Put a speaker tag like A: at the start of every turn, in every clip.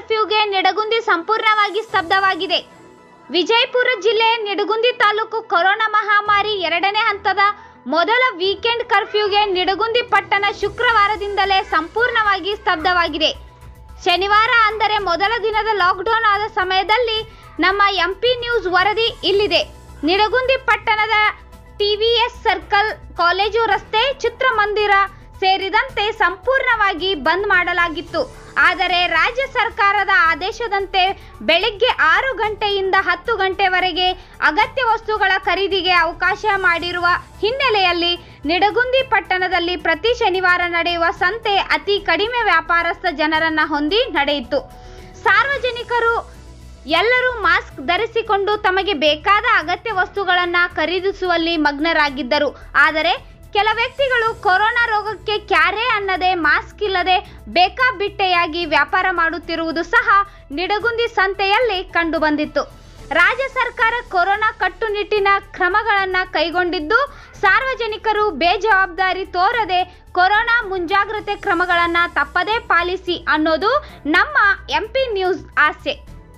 A: ಕರ್ಫ್ಯೂಗೆ ನಿಡಗುಂದಿ ಸಂಪೂರ್ಣವಾಗಿ ಸ್ತಬ್ಧವಾಗಿದೆ ವಿಜಯಪುರ ಜಿಲ್ಲೆ ನಿಡಗುಂದಿ ತಾಲೂಕು ಕೊರೋನಾ ಮಹಾಮಾರಿ ಎರಡನೇ ಹಂತದ ಮೊದಲ ವೀಕೆಂಡ್ ಕರ್ಫ್ಯೂಗೆ ನಿಡಗುಂದಿ ಪಟ್ಟಣ ಶುಕ್ರವಾರದಿಂದಲೇ ಸಂಪೂರ್ಣವಾಗಿ ಸ್ತಬ್ಧವಾಗಿದೆ ಶನಿವಾರ ಅಂದರೆ ಮೊದಲ ದಿನದ ಲಾಕ್ಡೌನ್ ಆದ ಸಮಯದಲ್ಲಿ ನಮ್ಮ ಎಂಪಿ ನ್ಯೂಸ್ ವರದಿ ಇಲ್ಲಿದೆ ನಿಡಗುಂದಿ ಪಟ್ಟಣದ ಟಿವಿಎಸ್ ಸರ್ಕಲ್ ಕಾಲೇಜು ರಸ್ತೆ ಚಿತ್ರಮಂದಿರ ಸೇರಿದಂತೆ ಸಂಪೂರ್ಣವಾಗಿ ಬಂದ್ ಮಾಡಲಾಗಿತ್ತು ಆದರೆ ರಾಜ್ಯ ಸರ್ಕಾರದ ಆದೇಶದಂತೆ ಬೆಳಿಗ್ಗೆ ಆರು ಗಂಟೆಯಿಂದ ಹತ್ತು ಗಂಟೆವರೆಗೆ ಅಗತ್ಯ ವಸ್ತುಗಳ ಖರೀದಿಗೆ ಅವಕಾಶ ಮಾಡಿರುವ ಹಿನ್ನೆಲೆಯಲ್ಲಿ ನಿಡಗುಂದಿ ಪಟ್ಟಣದಲ್ಲಿ ಪ್ರತಿ ಶನಿವಾರ ನಡೆಯುವ ಸಂತೆ ಅತಿ ಕಡಿಮೆ ವ್ಯಾಪಾರಸ್ಥ ಜನರನ್ನ ಹೊಂದಿ ನಡೆಯಿತು ಸಾರ್ವಜನಿಕರು ಎಲ್ಲರೂ ಮಾಸ್ಕ್ ಧರಿಸಿಕೊಂಡು ತಮಗೆ ಬೇಕಾದ ಅಗತ್ಯ ವಸ್ತುಗಳನ್ನು ಖರೀದಿಸುವಲ್ಲಿ ಮಗ್ನರಾಗಿದ್ದರು ಆದರೆ ಕೆಲ ವ್ಯಕ್ತಿಗಳು ಕೊರೋನಾ ರೋಗಕ್ಕೆ ಕ್ಯಾರೆ ಅನ್ನದೆ ಮಾಸ್ಕ್ ಇಲ್ಲದೆ ಬೇಕಾಬಿಟ್ಟೆಯಾಗಿ ವ್ಯಾಪಾರ ಮಾಡುತ್ತಿರುವುದು ಸಹ ನಿಡಗುಂದಿ ಸಂತೆಯಲ್ಲಿ ಕಂಡುಬಂದಿತ್ತು ರಾಜ್ಯ ಸರ್ಕಾರ ಕೊರೋನಾ ಕಟ್ಟುನಿಟ್ಟಿನ ಕ್ರಮಗಳನ್ನು ಕೈಗೊಂಡಿದ್ದು ಸಾರ್ವಜನಿಕರು ಬೇಜವಾಬ್ದಾರಿ ತೋರದೆ ಕೊರೋನಾ ಮುಂಜಾಗ್ರತೆ ಕ್ರಮಗಳನ್ನು ತಪ್ಪದೇ ಪಾಲಿಸಿ ಅನ್ನೋದು ನಮ್ಮ ಎಂಪಿ ನ್ಯೂಸ್ ಆಸೆ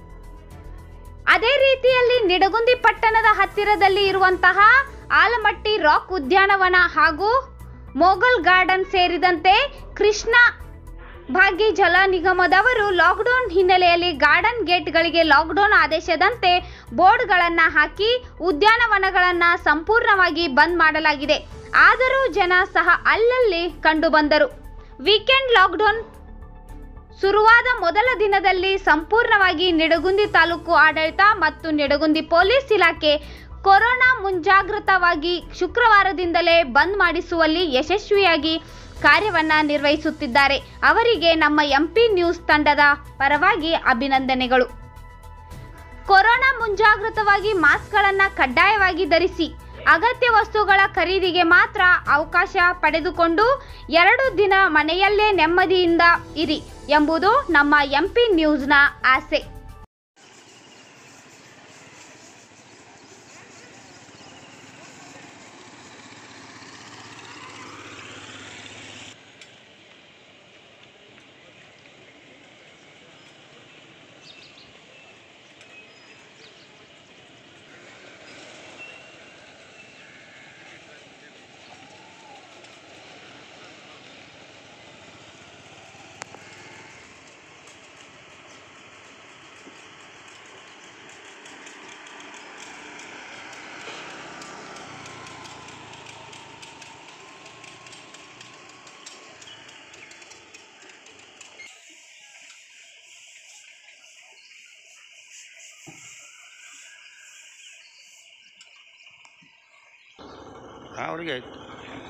A: ಅದೇ ರೀತಿಯಲ್ಲಿ ನಿಡಗುಂದಿ ಪಟ್ಟಣದ ಹತ್ತಿರದಲ್ಲಿ ಇರುವಂತಹ ಆಲಮಟ್ಟಿ ರಾಕ್ ಉದ್ಯಾನವನ ಹಾಗೂ ಮೊಘಲ್ ಗಾರ್ಡನ್ ಸೇರಿದಂತೆ ಕೃಷ್ಣ ಭಾಗ್ಯ ಜಲ ನಿಗಮದವರು ಲಾಕ್ಡೌನ್ ಹಿನ್ನೆಲೆಯಲ್ಲಿ ಗಾರ್ಡನ್ ಗೇಟ್ಗಳಿಗೆ ಲಾಕ್ಡೌನ್ ಆದೇಶದಂತೆ ಬೋರ್ಡ್ಗಳನ್ನು ಹಾಕಿ ಉದ್ಯಾನವನಗಳನ್ನು ಸಂಪೂರ್ಣವಾಗಿ ಬಂದ್ ಮಾಡಲಾಗಿದೆ ಆದರೂ ಜನ ಸಹ ಅಲ್ಲಲ್ಲಿ ಕಂಡುಬಂದರು ವೀಕೆಂಡ್ ಲಾಕ್ಡೌನ್ ಶುರುವಾದ ಮೊದಲ ದಿನದಲ್ಲಿ ಸಂಪೂರ್ಣವಾಗಿ ನಿಡಗುಂದಿ ತಾಲೂಕು ಆಡಳಿತ ಮತ್ತು ನಿಡಗುಂದಿ ಪೊಲೀಸ್ ಇಲಾಖೆ ಕೊರೋನಾ ಮುಂಜಾಗ್ರತವಾಗಿ ಶುಕ್ರವಾರದಿಂದಲೇ ಬಂದ್ ಮಾಡಿಸುವಲ್ಲಿ ಯಶಸ್ವಿಯಾಗಿ ಕಾರ್ಯವನ್ನ ನಿರ್ವಹಿಸುತ್ತಿದ್ದಾರೆ ಅವರಿಗೆ ನಮ್ಮ ಎಂಪಿ ನ್ಯೂಸ್ ತಂಡದ ಪರವಾಗಿ ಅಭಿನಂದನೆಗಳು ಕೊರೋನಾ ಮುಂಜಾಗ್ರತವಾಗಿ ಮಾಸ್ಕ್ಗಳನ್ನು ಕಡ್ಡಾಯವಾಗಿ ಧರಿಸಿ ಅಗತ್ಯ ವಸ್ತುಗಳ ಖರೀದಿಗೆ ಮಾತ್ರ ಅವಕಾಶ ಪಡೆದುಕೊಂಡು ಎರಡು ದಿನ ಮನೆಯಲ್ಲೇ ನೆಮ್ಮದಿಯಿಂದ ಇರಿ ಎಂಬುದು ನಮ್ಮ ಎಂಪಿ ನ್ಯೂಸ್ನ ಆಸೆ
B: ಅವ್ರಿಗೆ ಆಯ್ತು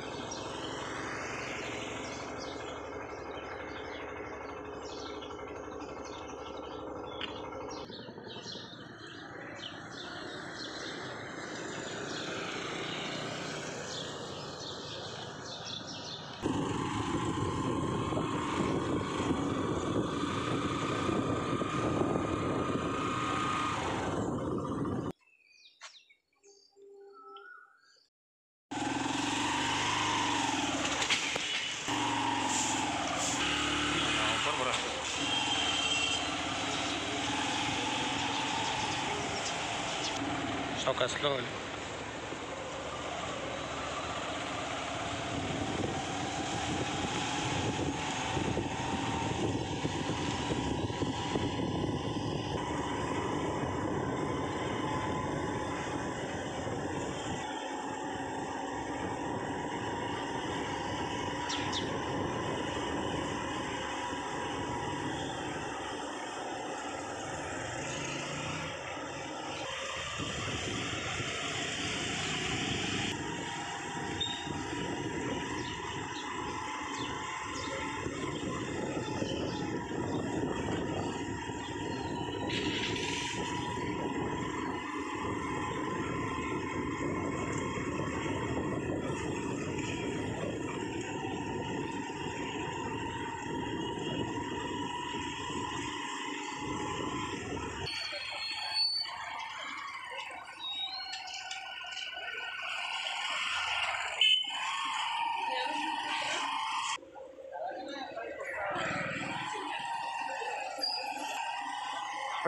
B: ಬರೋಬ್ಬರ ಸಾವ್ಕಾಶ ಸ್ಲೋ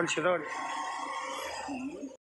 B: ಅಲ್ಲಿ ಸಿದಾವಡಿ